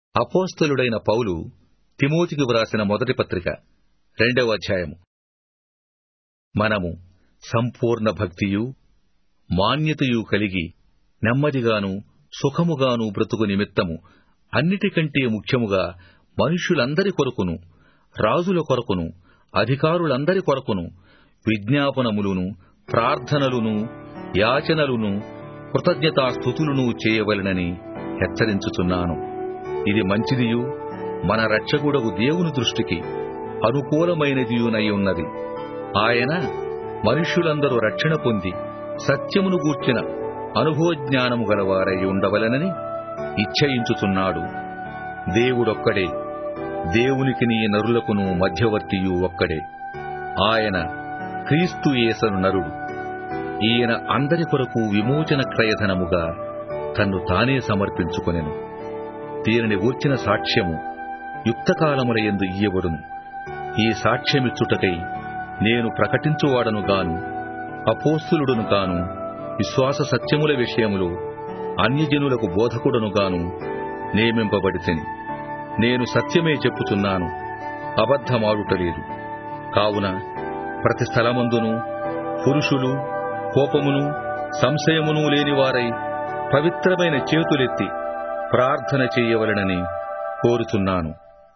అపోస్తలుడైన పౌలు తిమోతికి వ్రాసిన మొదటి పత్రిక రెండవ అధ్యాయము మనము సంపూర్ణ భక్తియు మాన్యతయు కలిగి నెమ్మదిగాను సుఖముగాను బ్రతుకు నిమిత్తము అన్నిటికంటే ముఖ్యముగా మనుష్యులందరి కొరకును రాజుల కొరకును అధికారులందరి కొరకును విజ్ఞాపనములును ప్రార్థనలును యాచనలును కృతజ్ఞతాస్థుతులను చేయవలెనని హెచ్చరించుచున్నాను ఇది మంచిదియు మన రక్షకుడగు దేవుని దృష్టికి అనుకూలమైనదియునై ఉన్నది ఆయన మనుష్యులందరూ రక్షణ పొంది సత్యమును గూర్చిన అనుభవజ్ఞానము గలవారై ఉండవలెనని ఇచ్చయించుచున్నాడు దేవుడొక్కడే దేవునికి నీ నరులకును మధ్యవర్తియు ఒక్కడే ఆయన క్రీస్తు యేసను నరుడు ఈయన అందరి కొరకు విమోచన క్రయధనముగా తన్ను తానే సమర్పించుకొనెను దీనిని గూర్చిన సాక్ష్యము యుక్తకాలముల యందు ఇయ్యబడును ఈ సాక్ష్యమిచ్చుటకై నేను ప్రకటించువాడను గాను అపోస్తులుడును గాను విశ్వాస సత్యముల విషయములో అన్యజనులకు బోధకుడను గాను నియమింపబడితేని నేను సత్యమే చెప్పుచున్నాను అబద్ధమాడుటలేదు కావున ప్రతి స్థలమందును పురుషులు కోపమును సంశయమును లేనివారై పవిత్రమైన చేతులెత్తి ప్రార్థన చేయవలెనని కోరుచున్నాను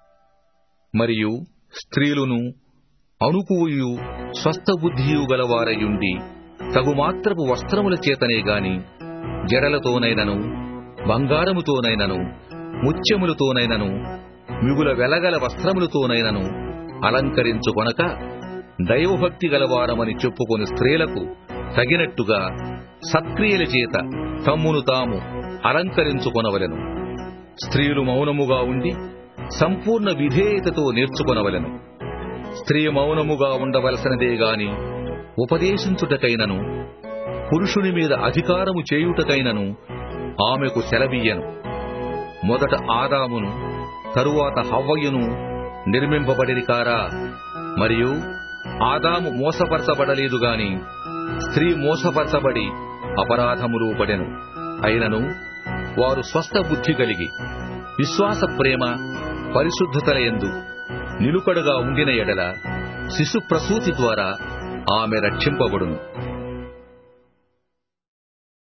మరియు స్త్రీలును అణుకువయు స్వస్థబుద్ధియు గలవారయుండి తగుమాత్రపు వస్త్రముల చేతనే గాని జడలతోనైనను బంగారముతోనైనను ముత్యములతోనైనను మిగుల వెలగల వస్త్రములతోనైనను అలంకరించుకొనక దైవభక్తి గలవారమని చెప్పుకొని స్త్రీలకు తగినట్టుగా సత్క్రియల చేత తమ్మును తాము అలంకరించుకొనవలెను స్త్రీలు మౌనముగా ఉండి సంపూర్ణ విధేయతతో నేర్చుకొనవలెను స్త్రీ మౌనముగా ఉండవలసినదే గాని ఉపదేశించుటకైనను పురుషుని మీద అధికారము చేయుటకైనను ఆమెకు సెలవీయను మొదట ఆదామును తరువాత హవ్వయును నిర్మింపబడిరి కారా మరియు ఆదాము మోసపరచబడలేదు గాని స్త్రీ మోసపరచబడి అపరాధములు పడెను అయినను వారు స్వస్థ బుద్ధి కలిగి విశ్వాస ప్రేమ పరిశుద్ధతల యందు నిలుకడగా ఉండిన ఎడల శిశు ప్రసూతి ద్వారా ఆమె రక్షింపబడును